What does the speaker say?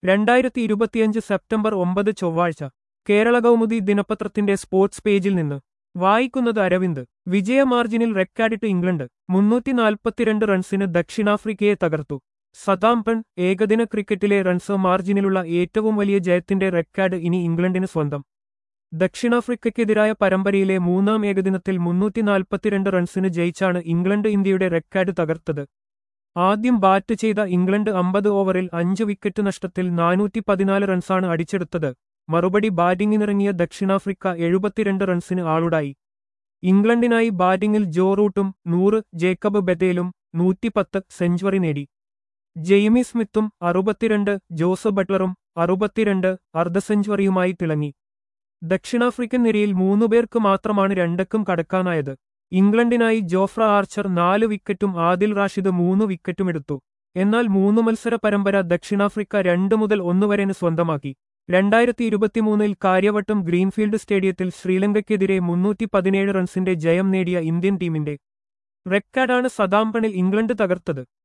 രണ്ടായിരത്തി ഇരുപത്തിയഞ്ച് സെപ്റ്റംബർ ഒമ്പത് ചൊവ്വാഴ്ച കേരള കൗമുദി ദിനപത്രത്തിന്റെ സ്പോർട്സ് പേജിൽ നിന്ന് വായിക്കുന്നത് അരവിന്ദ് വിജയ മാർജിനിൽ റെക്കാർഡിട്ട് ഇംഗ്ലണ്ട് മുന്നൂറ്റി നാൽപ്പത്തിരണ്ട് റൺസിന് ദക്ഷിണാഫ്രിക്കയെ തകർത്തു സതാംപൺ ഏകദിന ക്രിക്കറ്റിലെ റൺസ് മാർജിനിലുള്ള ഏറ്റവും വലിയ ജയത്തിന്റെ റെക്കാർഡ് ഇനി ഇംഗ്ലണ്ടിന് സ്വന്തം ദക്ഷിണാഫ്രിക്കയ്ക്കെതിരായ പരമ്പരയിലെ മൂന്നാം ഏകദിനത്തിൽ മുന്നൂറ്റി നാൽപ്പത്തിരണ്ട് റൺസിന് ജയിച്ചാണ് ഇംഗ്ലണ്ട് ഇന്ത്യയുടെ റെക്കാർഡ് തകർത്തത് ആദ്യം ബാറ്റ് ചെയ്ത ഇംഗ്ലണ്ട് അമ്പത് ഓവറിൽ അഞ്ച് വിക്കറ്റ് നഷ്ടത്തിൽ നാനൂറ്റി പതിനാല് റൺസാണ് അടിച്ചെടുത്തത് മറുപടി ബാറ്റിംഗിനിറങ്ങിയ ദക്ഷിണാഫ്രിക്ക എഴുപത്തിരണ്ട് റൺസിന് ആളുടായി ഇംഗ്ലണ്ടിനായി ബാറ്റിംഗിൽ ജോ റൂട്ടും നൂറ് ജേക്കബ് ബെതേലും നൂറ്റിപ്പത്ത് സെഞ്ചുറി നേടി ജെയ്മി സ്മിത്തും അറുപത്തിരണ്ട് ജോസ് ബട്ട്ലറും അറുപത്തിരണ്ട് അർദ്ധ സെഞ്ചുറിയുമായി തിളങ്ങി ദക്ഷിണാഫ്രിക്കൻ നിരയിൽ മൂന്നുപേർക്ക് മാത്രമാണ് രണ്ടക്കം കടക്കാനായത് ഇംഗ്ലണ്ടിനായി ജോഫ്ര ആർച്ചർ നാല് വിക്കറ്റും ആദിൽ റാഷിദ് മൂന്ന് വിക്കറ്റുമെടുത്തു എന്നാൽ മൂന്ന് മത്സര പരമ്പര ദക്ഷിണാഫ്രിക്ക രണ്ട് മുതൽ ഒന്ന് വരെന് സ്വന്തമാക്കി രണ്ടായിരത്തി ഇരുപത്തിമൂന്നിൽ കാര്യവട്ടം ഗ്രീൻഫീൽഡ് സ്റ്റേഡിയത്തിൽ ശ്രീലങ്കയ്ക്കെതിരെ മുന്നൂറ്റി പതിനേഴ് റൺസിന്റെ ജയം നേടിയ ഇന്ത്യൻ ടീമിന്റെ റെക്കാർഡാണ് സദാംപണിൽ ഇംഗ്ലണ്ട് തകർത്തത്